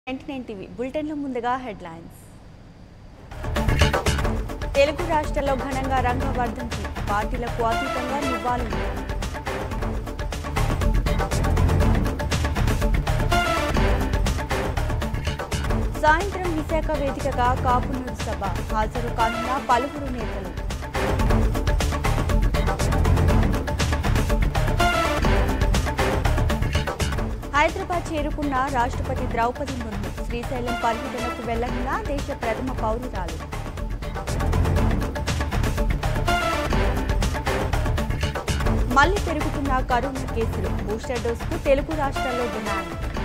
ninety nine TV బులెటిన్లో ముందుగా headlines Telugu రాష్ట్రాల్లో ఘనంగా రంగవర్ధంతి పార్టీలకు అతీతంగా నివాళులు సాయంత్రం విశాఖ వేదికగా కాపునూరు సభ హాజరు కానున్న పలువురు నేతలు హైదరాబాద్ చేరుకున్న రాష్ట్రపతి ద్రౌపది ముర్ము శ్రీశైలం పర్యటనకు వెళ్లనున్న దేశ ప్రథమ పౌరురాలు మళ్లీ పెరుగుతున్న కరోనా కేసులు బూస్టర్ డోసుకు తెలుగు రాష్ట్రాల్లో డిమాండ్